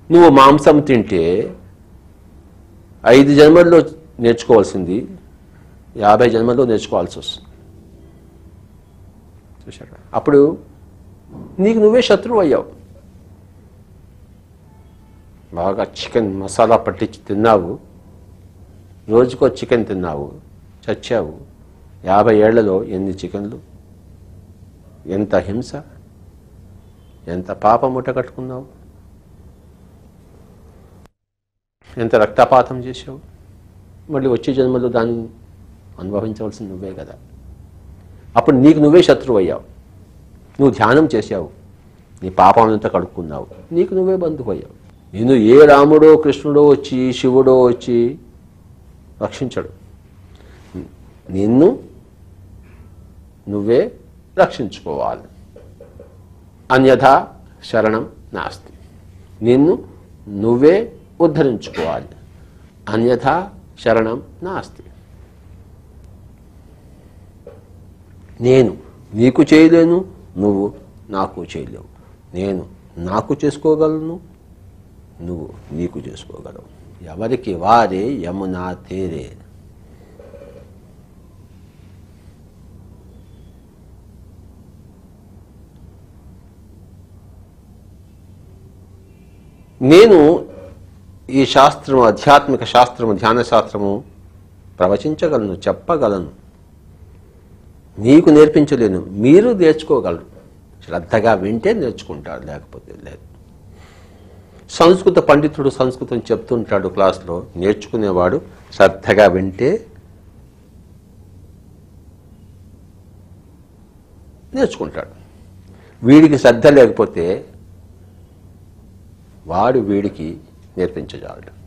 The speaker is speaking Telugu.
నువ్వు మాంసం తింటే ఐదు జన్మల్లో నేర్చుకోవాల్సింది యాభై జన్మల్లో నేర్చుకోవాల్సి వస్తుంది చూశారా అప్పుడు నీకు నువ్వే శత్రువు అయ్యావు బాగా చికెన్ మసాలా పట్టించి తిన్నావు రోజుకో చికెన్ తిన్నావు చచ్చావు యాభై ఏళ్లలో ఎన్ని చికెన్లు ఎంత హింస ఎంత పాప మూట కట్టుకున్నావు ఎంత రక్తపాతం చేసావు మళ్ళీ వచ్చే జన్మలో దాన్ని అనుభవించవలసింది నువ్వే కదా అప్పుడు నీకు నువ్వే శత్రువు అయ్యావు నువ్వు ధ్యానం చేశావు నీ పాపాలంతా కడుక్కున్నావు నీకు నువ్వే బంధువు అయ్యావు నేను ఏ రాముడో కృష్ణుడో వచ్చి శివుడో వచ్చి రక్షించడు నిన్ను నువ్వే రక్షించుకోవాలి అన్యథా శరణం నాస్తి నిన్ను నువ్వే ఉద్ధరించుకోవాలి అన్యథా శరణం నాస్తి నేను నీకు చేయలేను నువ్వు నాకు చేయలేవు నేను నాకు చేసుకోగలను నువ్వు నీకు చేసుకోగలవు ఎవరికి వారే యమునా తేరే నేను ఈ శాస్త్రము ఆధ్యాత్మిక శాస్త్రము ధ్యాన శాస్త్రము ప్రవచించగలను చెప్పగలను నీకు నేర్పించలేను మీరు నేర్చుకోగలరు శ్రద్ధగా వింటే నేర్చుకుంటాడు లేకపోతే లేదు సంస్కృత పండితుడు సంస్కృతం చెప్తుంటాడు క్లాస్లో నేర్చుకునేవాడు శ్రద్ధగా వింటే నేర్చుకుంటాడు వీడికి శ్రద్ధ లేకపోతే వాడు వీడికి నేర్పించజాలడు